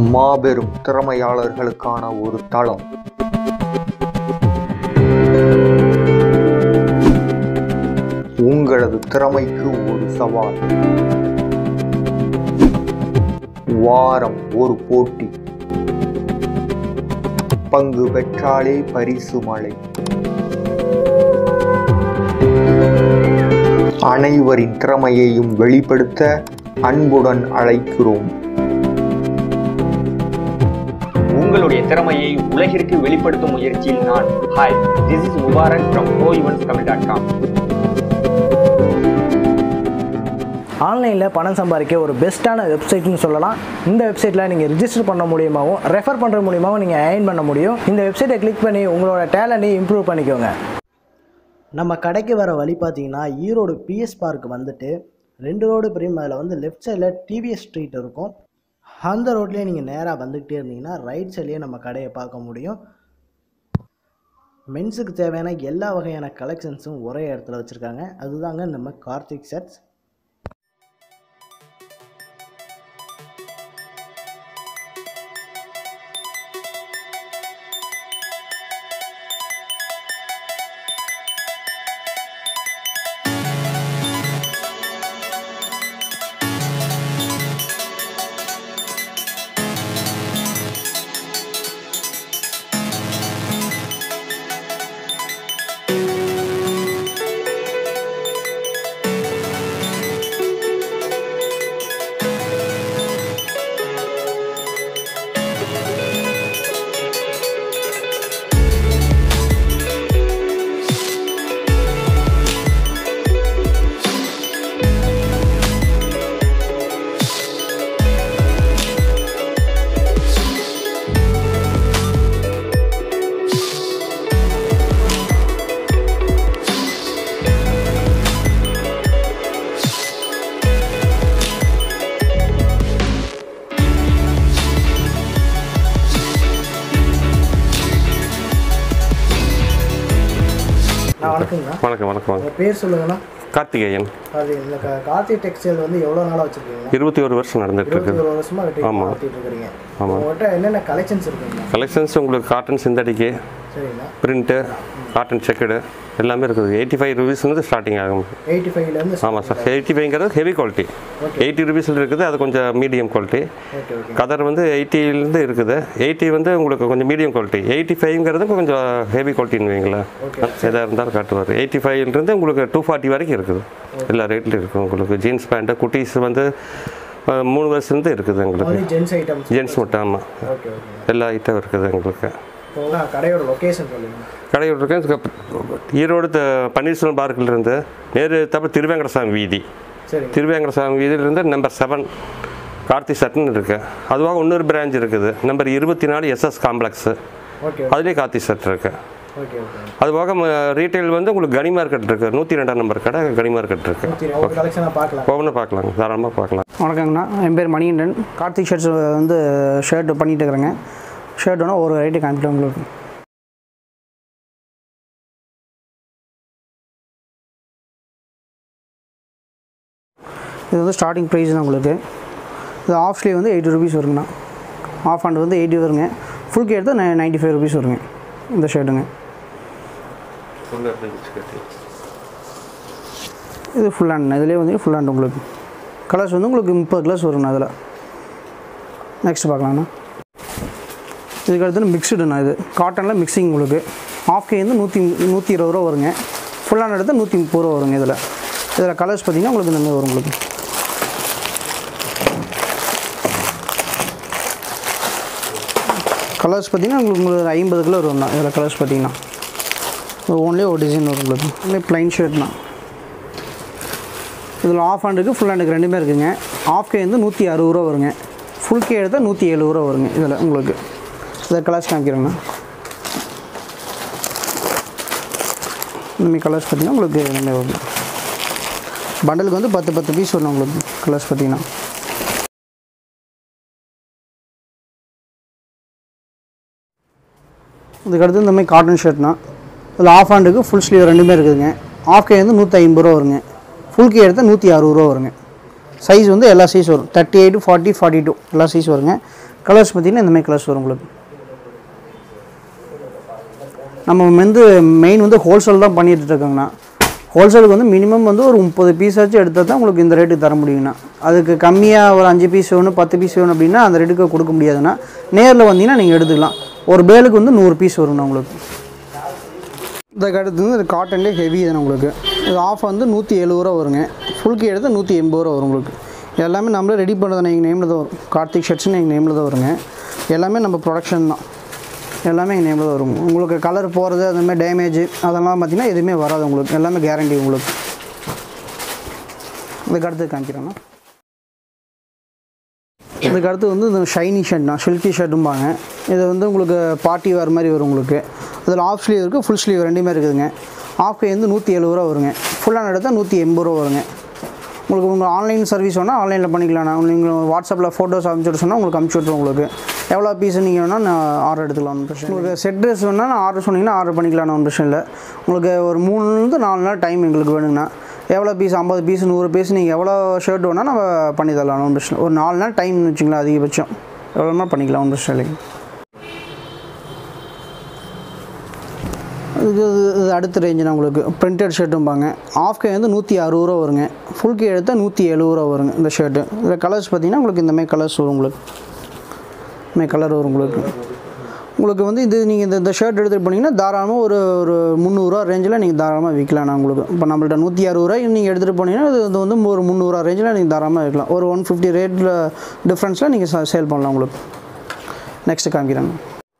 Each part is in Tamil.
மாபெரும் திறமையாளர்களுக்கான ஒரு தளம் உங்களது திறமைக்கு ஒரு சவால் வாரம் ஒரு போட்டி பங்கு பெற்றாலே பரிசு மழை அனைவரின் திறமையையும் வெளிப்படுத்த அன்புடன் அழைக்கிறோம் உங்களுடைய திறமையை உலகிற்கு வெளிப்படுத்தும் முயற்சியில் நான் hi this is Mubarak from pro events Tamil dot com ஆன்லைனில் பணம் சம்பாதிக்க ஒரு பெஸ்ட்டான வெப்சைட்னு சொல்லலாம் இந்த வெப்சைட்டில் நீங்கள் ரிஜிஸ்டர் பண்ண மூலியமாகவும் ரெஃபர் பண்ணுற மூலியமாகவும் நீங்கள் அயன் பண்ண முடியும் இந்த வெப்சைட்டை கிளிக் பண்ணி உங்களோட டேலண்ட்டை இம்ப்ரூவ் பண்ணிக்கோங்க நம்ம கடைக்கு வர வழி பார்த்தீங்கன்னா ஈரோடு பிஎஸ் பார்க் வந்துட்டு ரெண்டு ரோடு பிரியும் அதில் வந்து லெஃப்ட் சைடில் டிவிஎஸ் ஸ்ட்ரீட் இருக்கும் அந்த ரோட்லேயே நீங்கள் நேராக வந்துக்கிட்டே இருந்தீங்கன்னா ரைட் சைட்லேயே நம்ம கடையை பார்க்க முடியும் மென்ஸுக்கு தேவையான எல்லா வகையான கலெக்ஷன்ஸும் ஒரே இடத்துல வச்சுருக்காங்க அதுதாங்க நம்ம கார்த்திக் செட்ஸ் நான் வணக்கங்கண்ணா வணக்கம் வணக்கம் உங்கள் பேர் சொல்லுங்கண்ணா கார்த்திகேயன் அது இந்த க- கார்த்திக் டெக்ஸ்டைல் வந்து எவ்வளோ நாளாக வச்சுருக்கீங்க இருபத்தி ஒரு வருஷம் நடந்துட்டு இருபத்தி இருக்குது ஒரு வருஷமாக வெட்டி ஆமா. நடத்திட்டு இருக்கிறீங்க ஆமாம் உங்கள்கிட்ட என்னென்ன கலெக்ஷன்ஸ் இருக்குங்கண்ணா கலெக்ஷன்ஸ் உங்களுக்கு காட்டன் சிந்தடிக்கு சரிங்கண்ணா பிரிண்ட்டு காட்டன் செக்குடு எல்லாமே இருக்குது எயிட்டி ஃபைவ் ருபீஸ்லேருந்து ஸ்டார்டிங் ஆகும் எயிட்டி ஃபைவ்லேருந்து ஆமாம் சார் எயிட்டி ஃபைவ்ங்கிறது ஹெவி குவாலிட்டி எயிட்டி ருபீஸில் இருக்குது அது கொஞ்சம் மீடியம் குவாலிட்டி ஓகே ஓகே கதர் வந்து எயிட்டிலேருந்து இருக்குது எயிட்டி வந்து உங்களுக்கு கொஞ்சம் மீடியம் குவாலிட்டி எயிட்டி ஃபைவ்ங்கிறது கொஞ்சம் ஹெவி குவாலிட்டின்னு வைங்களேன் எதாக இருந்தாலும் காட்டுவார் எயிட்டி ஃபைவ்லேருந்து உங்களுக்கு டூ ஃபார்ட்டி வரைக்கும் இருக்குது எல்லா ரேட்லையும் இருக்குது உங்களுக்கு ஜீன்ஸ் பேண்ட்டு குட்டீஸ் வந்து அஹ், மூணு வருஷத்துலேருந்து இருக்குது எங்களுக்கு ஒன்லி ஜென்ஸ் ஐட்டம்ஸ் ஜென்ஸ் மட்டும் ஆமாம் ஓகே ஓகே எல்லா ஐட்டம் இருக்குது எங்களுக்கு இப்போ உங்க கடையோட லொக்கேஷன் சொல்லுங்க கடையில் இருக்கேன் இதுக்கு ஈரோடு த- பன்னீர்செல்வம் பார்க்கிலிருந்து நேரு தப்பு திருவேங்கடசாமி வீதி சரிங்க திருவேங்கடசாமி வீதியிலிருந்து நம்பர் செவன் கார்த்தி சட்டன் இருக்கு அதுவாக இன்னொரு பிரான்ச் இருக்குது நம்பர் இருபத்தி நாலு எஸ்எஸ் காம்ப்ளெக்ஸு ஓகே அதுலேயே கார்த்தி சட் இருக்கு ஓகே ஓகே அதுபோக ரீட்டைல் வந்து உங்களுக்கு கனி மார்க்கெட் இருக்குது நூற்றி ரெண்டாம் நம்பர் கடை கனி மார்க்கெட் இருக்குது சரி ஒவ்வொரு கலெக்ஷனாக பார்க்கலாம் ஒவ்வொன்றும் பார்க்கலாம் தாராளமாக பார்க்கலாம் வணக்கங்கண்ணா என் பேர் மணிகண்டன் கார்த்திக் ஷர்ட்ஸ் வந்து ஷர்ட் பண்ணிட்டு இருக்கிறேங்க ஷர்ட் வேணால் ஒரு வெரைட்டி காமிக்கிறேன் உங்களுக்கு இது வந்து ஸ்டார்டிங் ப்ரைஸ் தான் உங்களுக்கு இது ஆஃப் ஸ்லீவ் வந்து எயிட்டி ருபீஸ் வருங்கண்ணா ஆஃப் ஹேண்ட் வந்து எயிட்டி வருங்க ஃபுல் கே எடுத்தால் நைன்ட்டி ஃபைவ் ருபீஸ் வருங்க இந்த ஷர்ட்டுங்க இது ஃபுல் ஹேண்ட் இதுலேயே வந்து ஃபுல் ஹேண்ட் உங்களுக்கு கலர்ஸ் வந்து உங்களுக்கு முப்பது கலர்ஸ் வருங்கண்ணா அதில் நெக்ஸ்ட் பார்க்கலாம்ண்ணா இதுக்கு அடுத்து மிக்ஸ்டுண்ணா இது காட்டனில் மிக்சிங் உங்களுக்கு ஆஃப் கே வந்து நூற்றி நூற்றி இருபது ரூபா வருங்க ஃபுல் ஹேண்ட் எடுத்தால் நூற்றி முப்பது ரூபா வருங்க இதில் இதில் கலர்ஸ் பார்த்தீங்கன்னா உங்களுக்கு இந்த மாதிரி வரும் உங்களுக்கு கலர்ஸ் பார்த்தீங்கன்னா உங்களுக்கு உங்களுக்கு ஐம்பது கலர் வரும்ண்ணா இதில் கலர்ஸ் பார்த்தீங்கன்னா ஒன்லேயே ஒரு டிசைன் வரும் உங்களுக்கு இல்லை ப்ளைன் ஷர்ட்னா இதில் ஆஃப் ஹேண்டுக்கு ஃபுல் ஹேண்டுக்கு ரெண்டுமே இருக்குங்க ஆஃப் கே வந்து நூற்றி அறுபது ரூபா வருங்க ஃபுல் கே எடுத்தால் நூற்றி எழுபது ரூபா வருங்க இதில் உங்களுக்கு இதை கலர்ஸ் காமிக்கிறேங்கண்ணா இந்தமாதிரி கலர்ஸ் பார்த்தீங்கன்னா உங்களுக்கு இந்தமாதிரி வரும் பண்டலுக்கு வந்து பத்து பத்து பீஸ் வரும் உங்களுக்கு கலர்ஸ் பார்த்தீங்கன்னா இதுக்கு அடுத்து இந்த மாதிரி காட்டன் ஷர்ட்னா இதில் ஆஃப் ஹேண்டுக்கு ஃபுல் ஸ்லீவ் ரெண்டுமே இருக்குதுங்க ஆஃப் கே வந்து நூற்றி ஐம்பது ரூபா வருங்க ஃபுல் கே எடுத்தால் நூற்றி அறுபது ரூபா வருங்க சைஸ் வந்து எல்லா சைஸ் வரும் thirty eight forty forty two எல்லா சைஸ் வருங்க கலர்ஸ் பார்த்தீங்கன்னா இந்த மாதிரி கலர்ஸ் வரும் உங்களுக்கு நம்ம வந்து மெயின் வந்து ஹோல்சேல் தான் பண்ணிட்டு இருக்கோங்கண்ணா ஹோல்சேலுக்கு வந்து மினிமம் வந்து ஒரு முப்பது பீஸ் ஆச்சும் எடுத்தால் தான் உங்களுக்கு இந்த ரேட்டுக்கு தர முடியுங்கண்ணா அதுக்கு கம்மியாக ஒரு அஞ்சு பீஸ் வேணும் பத்து பீஸ் வேணும் அப்படின்னா அந்த ரேட்டுக்கு கொடுக்க முடியாதுண்ணா நேரில் வந்தீங்கன்னா நீங்கள் எடுத்துக்கலாம் ஒரு பேலுக்கு வந்து நூறு பீஸ் வரும்ண்ணா உங்களுக்கு இதுக்கு அடுத்து வந்து காட்டன்லேயே ஹெவி தானே உங்களுக்கு இது ஆஃப் வந்து நூற்றி எழுபது ரூபா வருங்க ஃபுல்கி எடுத்தால் நூற்றி எண்பது ரூபா வரும் உங்களுக்கு எல்லாமே நம்மளே ரெடி பண்ணுறது எங்கள் நேமில் தான் வரும் கார்த்திக் ஷர்ட்ஸ்னு எங்கள் நேமில் தான் வருங்க எல்லாமே நம்ம ப்ரொடக்ஷன் தான் எல்லாமே எங்கள் நேமில் தான் வரும் உங்களுக்கு கலர் போகிறது அந்த மாதிரி டேமேஜ் அதெல்லாம் பார்த்தீங்கன்னா எதுவுமே வராது உங்களுக்கு எல்லாமே கேரண்டி உங்களுக்கு இதுக்கு அடுத்து காமிக்கிறேன்னா இதுக்கு அடுத்து வந்து இந்த ஷைனி ஷர்ட் தான் ஷில்கி ஷர்ட்டும்பாங்க இது வந்து உங்களுக்கு பார்ட்டி வேறு மாதிரி வரும் உங்களுக்கு அதில் ஆஃப் ஸ்லீவ் இருக்குது ஃபுல் ஸ்லீவ் ரெண்டுமே இருக்குதுங்க ஆஃப் கை வந்து நூற்றி எழுபது ரூபா வருங்க ஃபுல்லாக எடுத்தால் நூற்றி எண்பது ரூபா வருங்க உங்களுக்கு உங்கள் ஆன்லைன் சர்வீஸ் வேணால் ஆன்லைனில் பண்ணிக்கலாம்ண்ணா நீங்கள் வாட்ஸ்அப்பில் ஃபோட்டோஸ் அனுப்பிச்சுட்டு சொன்னால் உங்களுக்கு அனுப்பிச்சி விட்ருவோம் உங்களுக்கு எவ்வளோ பீஸ் நீங்கள் வேணால் நான் ஆர்டர் எடுத்துக்கலாம் ஒன்றும் பிரச்சனை இல்லை. உங்களுக்கு செட் ட்ரெஸ் வேணால் நான் ஆர்டர் சொன்னீங்கன்னா ஆர்டர் பண்ணிக்கலாம் ஒன்றும் பிரச்சனை இல்லை உங்களுக்கு ஒரு மூணுலேருந்து நாலு நாள் டைம் எங்களுக்கு வேணுங்கண்ணா எவ்வளோ பீஸ் ஐம்பது பீஸ் நூறு பீஸ் நீங்கள் எவ்வளோ ஷர்ட் வேணால் நம்ம பண்ணி தரலாம் ஒன்றும் பிரச்சனை இல்லை. ஒரு நாலு நாள் டைம் வச்சுங்களேன் அதிகபட்சம் எவ்வளோ பண்ணிக்கலாம் ஒன்றும் பிரச்சனை இல்லைங்க இது இது- இது அடுத்த ரேஞ்சுனா உங்களுக்கு பிரிண்டட் ஷர்ட்டும்பாங்க ஆஃப் கே வந்து நூற்றி அறுபது ரூபா வருங்க ஃபுல் கே எடுத்தால் நூற்றி எழுபது ரூபா வருங்க இந்த ஷர்ட்டு இதில் கலர்ஸ் பார்த்தீங்கன்னா உங்களுக்கு இந்த மாதிரி கலர்ஸ் வரும் உங்களுக்கு இந்த மாதிரி கலர் வரும் உங்களுக்கு உங்களுக்கு வந்து இது நீங்கள் இந்த இந்த ஷர்ட் எடுத்துகிட்டு போனீங்கன்னா தாராளமாக ஒரு ஒரு முந்நூறுரூவா ரேஞ்சில் நீங்கள் தாராளமாக விற்கலாம் நான் உங்களுக்கு இப்போ நம்மள்ட்ட நூற்றி அறுபது ரூபாய் நீங்கள் எடுத்துகிட்டு போனீங்கன்னா இது இது வந்து ஒரு முந்நூறுரூவா ரேஞ்சில் நீங்கள் தாராளமாக விற்கலாம் ஒரு ஒன் ஃபிஃப்டி ரேட்டில் டிஃப்ரென்ஸில் நீங்கள் சேல் பண்ணலாம் உங்களுக்கு நெக்ஸ்ட்டு காமிக்கிறாங்க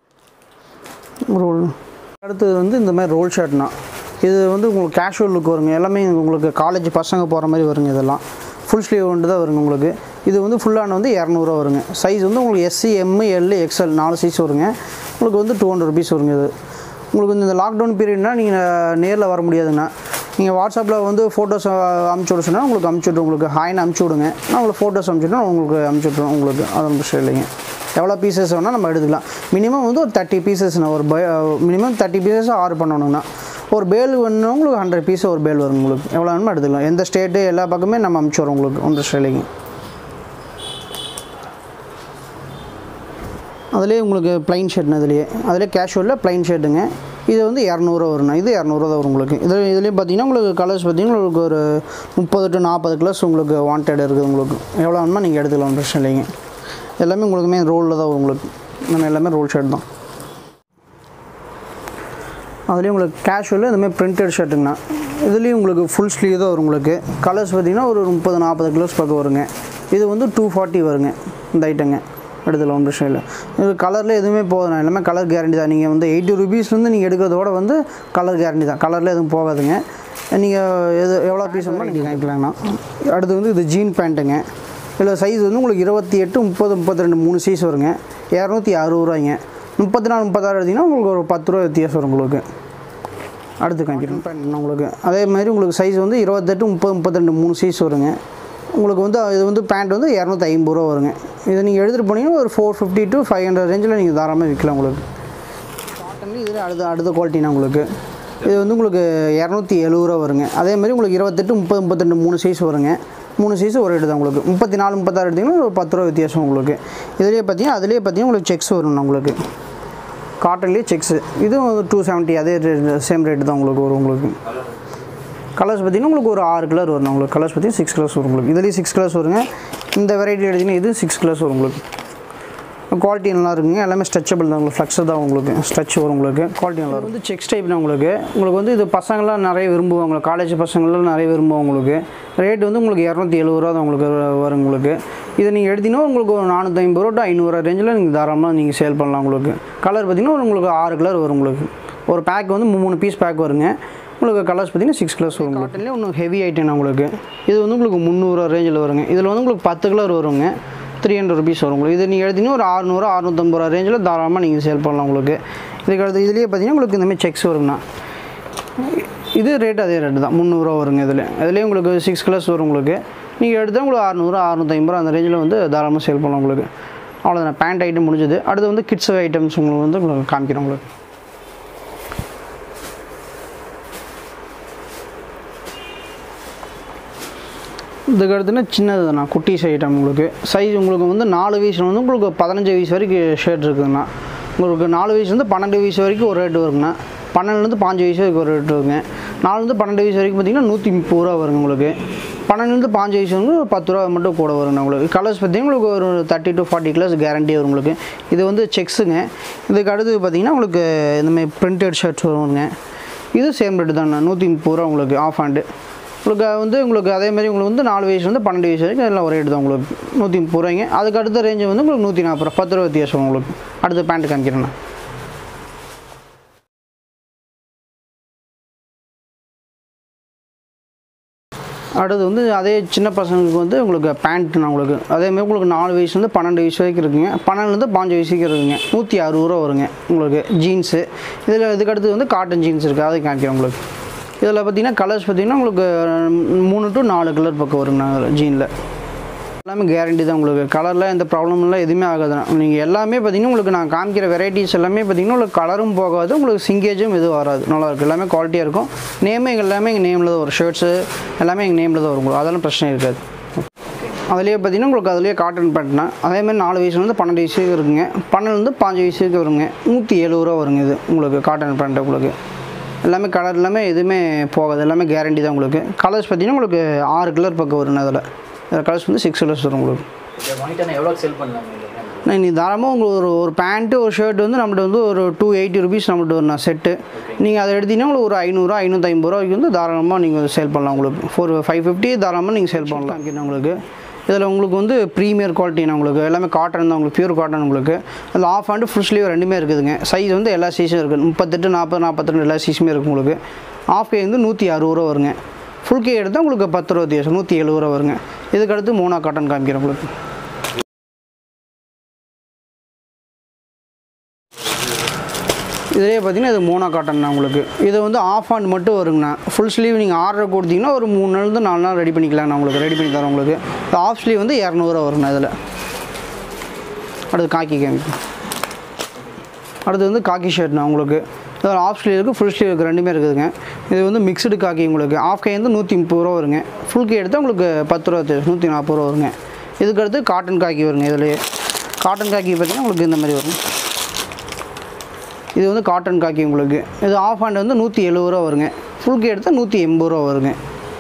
ரோல் அடுத்தது வந்து இந்த மாதிரி ரோல் ஷர்ட்னா இது வந்து உங்களுக்கு கேஷுவல் லுக் வருங்க எல்லாமே உங்களுக்கு காலேஜ் பசங்க போகிற மாதிரி வருங்க இதெல்லாம் ஃபுல் ஸ்லீவ் வந்து தான் வருங்க உங்களுக்கு இது வந்து ஃபுல்லான வந்து இரநூறுவா வருங்க சைஸ் வந்து உங்களுக்கு எஸ்சி எம்மு எல் எக்ஸ்எல் நாலு சைஸ் வருங்க உங்களுக்கு வந்து டூ ஹண்ட்ரட் ருபீஸ் வருங்க இது உங்களுக்கு வந்து இந்த லாக்டவுன் பீரியட்னா நீங்கள் நேரில் வர முடியாதுண்ணா நீங்கள் வாட்ஸ்அப்பில் வந்து ஃபோட்டோஸ் அமுச்சு விட சொன்னால் உங்களுக்கு அமுச்சு விட்ரு உங்களுக்கு ஹாய்னு அமுச்சு விடுங்க நான் உங்களுக்கு ஃபோட்டோஸ் அமுச்சுட்டா உங்களுக்கு அமுச்சு விட்ருவோம் உங்களுக்கு அது ஒன்றும் பிரச்சனை இல்லைங்க எவ்வளோ பீசஸ் வேணால் நம்ம எடுத்துக்கலாம் மினிமம் வந்து ஒரு தேர்ட்டி பீசஸ்ண்ணா ஒரு பை மினிமம் தேர்ட்டி பீசஸ் ஆர்டர் பண்ணணுங்கண்ணா ஒரு பேல் வேணும்னா உங்களுக்கு ஹண்ட்ரட் பீஸ் ஒரு பேல் வரும் உங்களுக்கு எவ்வளோ வேணுமோ எடுத்துக்கலாம் எந்த ஸ்டேட்டு எல்லா பக்கமே நம்ம அமுச்சு வரோம் உங்களுக்கு ஒன்றும் பிரச்சனை இல்லைங்க அதுலேயே உங்களுக்கு ப்ளைன் ஷர்ட்னு அதுலேயே அதிலே கேஷுவலில் ப்ளைன் ஷர்ட்டுங்க இது வந்து இரநூறுவா வரும்ண்ணா இது இரநூறுவா தான் வரும் உங்களுக்கு இது இதுலேயும் பார்த்தீங்கன்னா உங்களுக்கு கலர்ஸ் பார்த்தீங்கன்னா உங்களுக்கு ஒரு முப்பது டு நாற்பது கலர்ஸ் உங்களுக்கு வாண்டட் இருக்குது உங்களுக்கு எவ்வளோ வேணுமோ நீங்கள் எடுத்துக்கலாம் ஒன்றும் பிரச்சனை இல்லைங்க எல்லாமே உங்களுக்குமே ரோலில் தான் வரும் உங்களுக்கு நம்ம எல்லாமே ரோல் ஷர்ட் தான் அதுலேயும் உங்களுக்கு கேஷுவல் இந்தமாதிரி பிரிண்டட் ஷர்ட்டுங்கண்ணா இதுலேயும் உங்களுக்கு ஃபுல் ஸ்லீவ் தான் வரும் உங்களுக்கு கலர்ஸ் பார்த்தீங்கன்னா ஒரு முப்பது நாற்பது கலர்ஸ் பக்கம் வருங்க இது வந்து டூ ஃபார்ட்டி வருங்க இந்த ஐட்டங்க எடுத்துல ஒன்றும் பிரச்சனை இல்லை இது கலரில் எதுவுமே போகுதுண்ணா எல்லாமே கலர் கேரண்டி தான் நீங்கள் வந்து எயிட்டி ருபீஸ்லேருந்து நீங்கள் எடுக்கிறதோட வந்து கலர் கேரண்டி தான் கலரில் எதுவும் போகாதுங்க நீங்கள் எது எவ்வளோ பீஸ் வேணுமோ நீங்கள் வாங்கிக்கலாங்கண்ணா அடுத்து வந்து இது ஜீன் பேண்ட்டுங்க இதில் சைஸ் வந்து உங்களுக்கு இருபத்தி எட்டு முப்பது முப்பத்தி ரெண்டு மூணு சைஸ் வருங்க இரநூத்தி அறுபது ரூபாய்ங்க முப்பத்தி நாலு முப்பத்தாறு எடுத்திங்கன்னா உங்களுக்கு ஒரு பத்து ரூபா வித்தியாசம் வரும் உங்களுக்கு அடுத்து காமிக்கிறேன் பேண்ட் உங்களுக்கு அதே மாதிரி உங்களுக்கு சைஸ் வந்து இருபத்தெட்டு முப்பது முப்பத்திரெண்டு மூணு சைஸ் வருங்க உங்களுக்கு வந்து இது வந்து பேண்ட் வந்து இரநூத்தி ஐம்பது ரூபா வருங்க இதை நீங்கள் எடுத்துகிட்டு போனீங்கன்னா ஒரு four fifty to five hundred ரேஞ்சில் நீங்கள் தாராளமாக விற்கலாம் உங்களுக்கு காட்டன்லேயும் இதில் அடுத்த அடுத்த குவாலிட்டினா உங்களுக்கு இது வந்து உங்களுக்கு இரநூத்தி எழுபது ரூபா வருங்க அதே மாதிரி உங்களுக்கு இருபத்தெட்டு முப்பது முப்பத்திரெண்டு மூணு சைஸ் வருங்க மூணு சைஸ் ஒரு ரேட்டு தான் உங்களுக்கு முப்பத்தி நாலு முப்பத்தாறு எடுத்திங்கன்னா ஒரு பத்து ரூபா வித்தியாசம் உங்களுக்கு இதுலேயே பார்த்தீங்கன்னா அதுலேயே பார்த்தீங்கன்னா உங்களுக்கு செக்ஸ் வரும் உங்களுக்கு காட்டன்லேயே செக்ஸு இதுவும் வந்து டூ செவன்ட்டி அதே சேம் ரேட்டு தான் உங்களுக்கு வரும் உங்களுக்கு கலர்ஸ் பார்த்தீங்கன்னா உங்களுக்கு ஒரு ஆறு கலர் வரும் உங்களுக்கு கலர்ஸ் பார்த்தீங்கன்னா சிக்ஸ் கலர்ஸ் வரும் உங்களுக்கு இதுலேயும் சிக்ஸ் கலர்ஸ் வருங்க இந்த வெரைட்டி எடுத்திங்கன்னா இது சிக்ஸ் கலர்ஸ் வரும் உங்களுக்கு குவாலிட்டி நல்லா இருக்குங்க எல்லாமே ஸ்ட்ரெச்சபிள் தான் உங்களுக்கு ஃப்ளெக்ஸ் தான் உங்களுக்கு ஸ்ட்ரெச் வரும் உங்களுக்கு குவாலிட்டி நல்லா இருக்கும் வந்து செக்ஸ் டைப் தான் உங்களுக்கு உங்களுக்கு வந்து இது பசங்களாம் நிறைய விரும்புவாங்க காலேஜ் பசங்களாம் நிறைய விரும்புவாங்க உங்களுக்கு ரேட் வந்து உங்களுக்கு இரநூத்தி எழுபது ரூபா தான் உங்களுக்கு வரும் உங்களுக்கு இதை நீங்கள் எடுத்தீங்கன்னா உங்களுக்கு ஒரு நானூற்றி ஐம்பது ரூபா டு ஐநூறுரூவா ரேஞ்சில் நீங்கள் தாராளமாக நீங்கள் சேல் பண்ணலாம் உங்களுக்கு கலர் பார்த்தீங்கன்னா ஒரு உங்களுக்கு ஆறு கலர் வரும் உங்களுக்கு ஒரு பேக் வந்து மூணு பீஸ் பேக் வருங்க உங்களுக்கு கலர்ஸ் பார்த்தீங்கன்னா சிக்ஸ் கலர்ஸ் வரும் காட்டன்லேயே ஒன்று ஹெவி ஐட்டம் உங்களுக்கு இது வந்து உங்களுக்கு முந்நூறுரூவா ரேஞ்சில் வருங்க இதில் வந்து உங்களுக்கு பத்து கலர் வருங்க த்ரீ ஹண்ட்ரட் ருபீஸ் வரும் உங்களுக்கு இது நீங்கள் எடுத்தீங்கன்னா ஒரு அறுநூறு அறுநூத்தம்பது ரூபா ரேஞ்சில் தாராளமாக நீங்கள் சேல் பண்ணலாம் உங்களுக்கு இதுக்கு அடுத்து இதுலேயே பார்த்தீங்கன்னா உங்களுக்கு இந்தமாதிரி செக்ஸ் வருங்கண்ணா இது ரேட் அதே ரேட்டு தான் முந்நூறுரூவா வருங்க இதில் இதுலேயே உங்களுக்கு சிக்ஸ் கலர்ஸ் வரும் உங்களுக்கு நீங்கள் எடுத்தால் உங்களுக்கு அறுநூறு அறுநூத்தைம்பது ரூபா அந்த ரேஞ்சில் வந்து தாராளமாக சேல் பண்ணலாம் உங்களுக்கு அவ்வளோதான் பேண்ட் ஐட்டம் முடிஞ்சது அடுத்து வந்து கிட்ஸ் ஐட்டம்ஸ் உங்களுக்கு வந்து உங்களுக்கு காமிக்கிறேன் உங்களுக்கு இதுக்கு அடுத்துனா சின்னதுண்ணா குட்டீஸ் ஐட்டம் உங்களுக்கு சைஸ் உங்களுக்கு வந்து நாலு வயசுல வந்து உங்களுக்கு பதினஞ்சு வயசு வரைக்கும் ஷர்ட் இருக்குதுண்ணா உங்களுக்கு நாலு வயசுலேருந்து பன்னெண்டு வயசு வரைக்கும் ஒரு ரேட் வருங்கண்ணா பன்னெண்டுலேருந்து பாஞ்சு வயசு வரைக்கும் ஒரு ரேட் இருக்குங்க நாலுலேருந்து பன்னெண்டு வயசு வரைக்கும் பார்த்தீங்கன்னா நூற்றி முப்பது ரூபா வருங்க உங்களுக்கு பன்னெண்டுலேருந்து பாஞ்சு வயசு வந்து ஒரு பத்து ரூபா மட்டும் கூட வருங்க உங்களுக்கு கலர்ஸ் பார்த்தீங்கன்னா உங்களுக்கு ஒரு thirty to forty colours guarantee வரும் உங்களுக்கு இது வந்து செக்ஸுங்க இதுக்கு அடுத்து பார்த்தீங்கன்னா உங்களுக்கு இந்தமாதிரி பிரிண்டட் ஷர்ட்ஸ் வருங்க இது சேம் ரேட்டு தான்ண்ணா நூற்றி முப்பது ரூபா உங்களுக்கு ஆஃப் ஹேண்டு உங்களுக்கு வந்து உங்களுக்கு அதே மாதிரி உங்களுக்கு வந்து நாலு வயசு வந்து பன்னெண்டு வயசு வரைக்கும் எல்லாம் ஒரே ரேட்டு தான் உங்களுக்கு நூற்றி முப்பது ரூபாய்ங்க அதுக்கு அடுத்த ரேஞ்சு வந்து உங்களுக்கு நூற்றி நாற்பது ரூபா பத்து ரூபா வித்தியாசம் உங்களுக்கு அடுத்து பேண்ட் காமிக்கிறேண்ணா அடுத்து வந்து அதே சின்ன பசங்களுக்கு வந்து உங்களுக்கு பேண்ட்னா உங்களுக்கு அதேமாதிரி உங்களுக்கு நாலு வயசு வந்து பன்னெண்டு வயசு வரைக்கும் இருக்குங்க பன்னெண்டுலேருந்து பாஞ்சு வயசு வரைக்கும் இருக்குங்க நூற்றி அறுபது ரூபா வருங்க உங்களுக்கு ஜீன்ஸு இதில் இதுக்கு அடுத்து வந்து காட்டன் ஜீன்ஸ் இருக்குது அதை காமிக்கிறேன் உங்களுக்கு இதில் பார்த்தீங்கன்னா கலர்ஸ் பார்த்தீங்கன்னா உங்களுக்கு மூணு டு நாலு கலர் பக்கம் வருங்க ஜீனில் எல்லாமே கேரண்டி தான் உங்களுக்கு கலரில் எந்த ப்ராப்ளம் இல்லை எதுவுமே ஆகாது நீங்கள் எல்லாமே பார்த்தீங்கன்னா உங்களுக்கு நான் காமிக்கிற வெரைட்டிஸ் எல்லாமே பார்த்தீங்கன்னா உங்களுக்கு கலரும் போகாது உங்களுக்கு சிங்கேஜும் எதுவும் வராது நல்லாயிருக்கும் எல்லாமே குவாலிட்டியாக இருக்கும் நேமே எங்கள் எல்லாமே எங்கள் நேமில் தான் வரும் ஷர்ட்ஸு எல்லாமே எங்கள் நேமில் தான் வரும் உங்களுக்கு அதெல்லாம் பிரச்சனை இருக்காது அதுலேயே பார்த்தீங்கன்னா உங்களுக்கு அதுலேயே காட்டன் பேண்ட்னா அதேமாதிரி நாலு வயசுலேருந்து பன்னெண்டு வயசு வரைக்கும் இருக்குங்க பன்னெண்டுலேருந்து பாஞ்சு வயசு வரைக்கும் வருங்க நூற்றி எழுபது ரூபா வருங்க இது உங்களுக்கு காட்டன் பேண்ட் உங்களுக்கு எல்லாமே கலர் எல்லாமே எதுவுமே போகாது எல்லாமே கேரண்டி தான் உங்களுக்கு கலர்ஸ் பார்த்தீங்கன்னா உங்களுக்கு ஆறு கலர் பக்கம் வருங்க அதில் இதில் கலர்ஸ் வந்து சிக்ஸ் கலர்ஸ் வரும் உங்களுக்கு வாங்கிட்டு எவ்வளோ செல் பண்ணலாம் நான் நீ தாராளமாக உங்களுக்கு ஒரு ஒரு பேண்ட்டு ஒரு ஷர்ட் வந்து நம்மள்ட்ட வந்து ஒரு டூ எயிட்டி ருபீஸ் நம்மள்ட்ட ஒரு நான் செட்டு நீங்கள் அதை எடுத்தீங்கன்னா உங்களுக்கு ஒரு ஐநூறுரூவா ஐநூற்றி ஐம்பது ரூபாய்க்கு வந்து தாராளமாக நீங்கள் சேல் பண்ணலாம் உங்களுக்கு ஃபோர் ஃபைவ் ஃபிஃப்டி தாராளமாக நீங்கள் சேல் பண்ணலாம் காமிக்கிறேன் உங்களுக்கு இதில் உங்களுக்கு வந்து ப்ரீமியர் குவாலிட்டினா உங்களுக்கு எல்லாமே காட்டன் தான் உங்களுக்கு பியூர் காட்டன் உங்களுக்கு அதில் ஆஃப் ஹேண்டு ஃபுல் ஸ்லீவ் ரெண்டுமே இருக்குதுங்க சைஸ் வந்து எல்லா சைஸும் இருக்குது முப்பத்தெட்டு நாற்பது நாற்பத்திரெண்டு எல்லா சைஸுமே இருக்குது உங்களுக்கு ஆஃப் கே வந்து நூற்றி அறுபது ரூபா வருங்க ஃபுல் கே எடுத்தால் உங்களுக்கு பத்து ரூபா வித்தியாசம் நூற்றி எழுபது ரூபா வருங்க இதுக்கு அடுத்து மோனா காட்டன் காமிக்கிறேன் உங்களுக்கு இதிலே பார்த்தீங்கன்னா இது மோனா காட்டன் உங்களுக்கு இது வந்து ஆஃப் ஹேண்ட் மட்டும் வருங்கண்ணா ஃபுல் ஸ்லீவ் நீங்கள் ஆர்டர் கொடுத்தீங்கன்னா ஒரு மூணு நாள்லேருந்து நாலு நாள் ரெடி பண்ணிக்கலாம்ண்ணா உங்களுக்கு ரெடி பண்ணி தரோம் உங்களுக்கு இந்த ஆஃப் ஸ்லீவ் வந்து இரநூறுவா வருங்கண்ணா இதில் அடுத்து காக்கி காமிக்கும் அடுத்து வந்து காக்கி ஷர்ட்ண்ணா உங்களுக்கு இதில் ஆஃப் ஸ்லீவ் இருக்குது ஃபுல் ஸ்லீவ் இருக்குது ரெண்டுமே இருக்குதுங்க இது வந்து மிக்ஸ்டு காக்கி உங்களுக்கு ஆஃப் கை வந்து நூற்றி முப்பது ரூபா வருங்க ஃபுல் கை எடுத்தால் உங்களுக்கு பத்து ரூபா தெரியும் நூற்றி நாற்பது ரூபா வருங்க இதுக்கு அடுத்து காட்டன் காக்கி வருங்க இதுலேயே காட்டன் காக்கி பார்த்தீங்கன்னா உங்களுக்கு இந்த மாதிரி வரும் இது வந்து காட்டன் காக்கி உங்களுக்கு இது ஆஃப் ஹேண்ட் வந்து நூற்றி எழுபது ரூபா வருங்க ஃபுல் கே எடுத்தால் நூற்றி எண்பது ரூபா வருங்க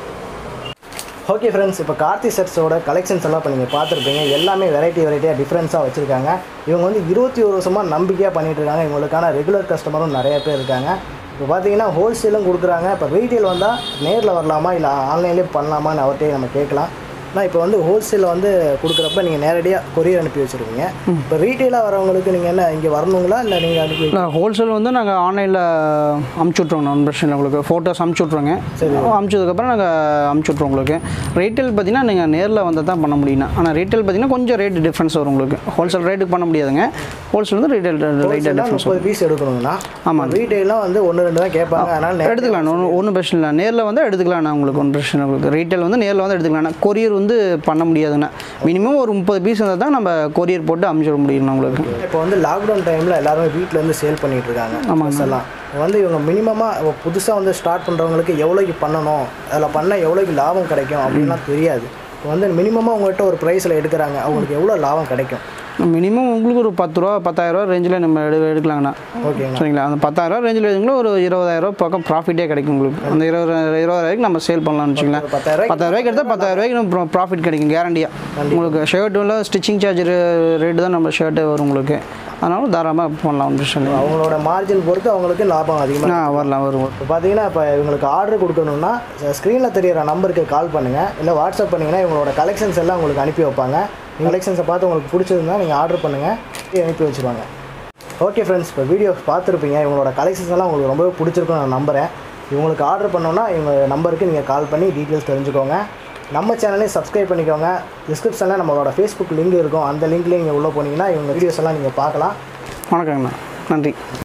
ஓகே ஃப்ரெண்ட்ஸ் இப்போ கார்த்தி செட்ஸோட கலெக்ஷன்ஸ் எல்லாம் இப்போ நீங்கள் பார்த்துருப்பீங்க எல்லாமே வெரைட்டி வெரைட்டியாக டிஃப்ரென்ஸாக வச்சுருக்காங்க இவங்க வந்து இருபத்தி ஒரு வருஷமாக நம்பிக்கையாக பண்ணிட்டு இருக்காங்க இவங்களுக்கான ரெகுலர் கஸ்டமரும் நிறைய பேர் இருக்காங்க இப்போ பார்த்தீங்கன்னா ஹோல்சேலும் கொடுக்குறாங்க இப்போ ரீட்டெயில் வந்தால் நேரில் வரலாமா இல்லை ஆன்லைன்லேயே பண்ணலாமான்னு அவர்கிட்டயே நம்ம கேட்கலாம் ஆனால் இப்போ வந்து ஹோல்சேலில் வந்து கொடுக்குறப்ப நீங்கள் நேரடியாக கொரியர் அனுப்பி வச்சுருக்கீங்க இப்போ ரீட்டெயிலாக வரவங்களுக்கு நீங்கள் என்ன இங்கே வரணுங்களா இல்லை நீங்கள் அனுப்பி இல்லை ஹோல்சேல் வந்து நாங்கள் ஆன்லைனில் அமுச்சு விட்ருவோம் நான் பிரச்சனை இல்லை உங்களுக்கு ஃபோட்டோஸ் அமுச்சு விட்ருவோங்க அமுச்சதுக்கப்புறம் நாங்கள் அமுச்சு விட்ருவோம் உங்களுக்கு ரீட்டைல் பார்த்தீங்கன்னா நீங்கள் நேரில் வந்தால் தான் பண்ண முடியும் ஆனால் ரீட்டைல் பார்த்தீங்கன்னா கொஞ்சம் ரேட் டிஃப்ரென்ஸ் வரும் உங்களுக்கு ஹோல்சேல் ரேட்டுக்கு பண்ண முடியாதுங்க ஹோல்சேல் வந்து ரீட்டைல் லைட்டாக டிஃப்ரென்ஸ் முப்பது பீஸ் எடுக்கணுங்கண்ணா ஆமாம். ரீட்டெயிலாம் வந்து ஒன்று ரெண்டு தான் கேட்பாங்க அதனால் எடுத்துக்கலாம் ஒன்றும் ஒன்றும் பிரச்சனை இல்லை நேரில் வந்து எடுத்துக்கலாம் உங்களுக்கு ஒன்றும் பிரச்சனை இல்லை உங்களுக்கு ரீட்டைல் வந்து நேரில் வந்து எடுத்துக்கலாம் கொரியர் வந்து பண்ண முடியாதுண்ணா மினிமம் ஒரு முப்பது பீஸ் இருந்தால் தான் நம்ம கொரியர் போட்டு அமுச்சிட முடியும் உங்களுக்கு இப்போ வந்து லாக்டவுன் டைமில் எல்லாருமே வீட்டில் இருந்து சேல் பண்ணிட்டு இருக்காங்க ட்ரெஸ் எல்லாம் இப்போ வந்து இவங்க மினிமமாக புதுசாக வந்து ஸ்டார்ட் பண்ணுறவங்களுக்கு எவ்வளோக்கு பண்ணணும் அதில் பண்ணால் எவ்வளோக்கு லாபம் கிடைக்கும் அப்படின்லாம் தெரியாது இப்போ வந்து மினிமமாக உங்கள்கிட்ட ஒரு ப்ரைஸில் எடுக்கிறாங்க அவங்களுக்கு எவ்வளோ லாபம் கிடைக்கும் மினிமம் உங்களுக்கு ஒரு பத்து ரூபா பத்தாயிரரூவா ரேஞ்சில் நம்ம எடு எடுக்கலாங்கண்ணா ஓகேங்களா சரிங்களா அந்த பத்தாயிரரூவா ரேஞ்சில் எடுங்களோ ஒரு இருபதாயிரரூவா பக்கம் ப்ராஃபிட்டே கிடைக்கும் உங்களுக்கு அந்த இருபது இருபதாயிரூவாய்க்கு நம்ம சேல் பண்ணலாம்னு வச்சுக்கலாம் ஒரு பத்தாயிரரூவாய்க்கு பத்தாயிரரூவாய்க்கு எடுத்தால் பத்தாயிரரூவாய்க்கு நம்ம ப்ராஃபிட் கிடைக்கும் கேரண்டியாக உங்களுக்கு ஷர்ட்டுல ஸ்டிச்சிங் சார்ஜ் ரேட்டு தான் நம்ம ஷர்ட்டு வரும் உங்களுக்கு அதனால தாராளமாக பண்ணலாம் ஒன்றும் பிரச்சனை இல்லை அவங்களோட மார்ஜின் பொறுத்து அவங்களுக்கு லாபம் அதிகமாக ஆ வரலாம் வரும் இப்போ பார்த்தீங்கன்னா இப்போ இவங்களுக்கு ஆர்டர் கொடுக்கணும்னா ஸ்க்ரீனில் தெரியிற நம்பருக்கு கால் பண்ணுங்கள் இல்லை வாட்ஸ்அப் பண்ணிங்கன்னா இவங்களோட கலெக்ஷன்ஸ் எல்லாம் உங்களுக்கு அனுப்பி வைப்பாங்க நீங்கள் கலெக்ஷன்ஸை பார்த்து உங்களுக்கு பிடிச்சிருந்தா நீங்கள் ஆர்டர் பண்ணுங்கள் அனுப்பி வச்சுருவாங்க ஓகே ஃப்ரெண்ட்ஸ் இப்போ வீடியோ பார்த்துருப்பீங்க இவங்களோட கலெக்ஷன்ஸ் எல்லாம் உங்களுக்கு ரொம்பவே பிடிச்சிருக்குன்னு நான் நம்புகிறேன் இவங்களுக்கு ஆர்டர் பண்ணோன்னா இவங்க நம்பருக்கு நீங்கள் கால் பண்ணி டீட்டெயில்ஸ் தெரிஞ்சுக்கோங்க நம்ம சேனலையும் சப்ஸ்கிரைப் பண்ணிக்கோங்க டிஸ்கிரிப்ஷனில் நம்மளோட ஃபேஸ்புக் லிங்க் இருக்கும் அந்த லிங்க்லேயே நீங்கள் உள்ளே போனீங்கன்னா இவங்க வீடியோஸ் எல்லாம் நீங்கள் பார்க்கலாம் வணக்கங்கண்ணா நன்றி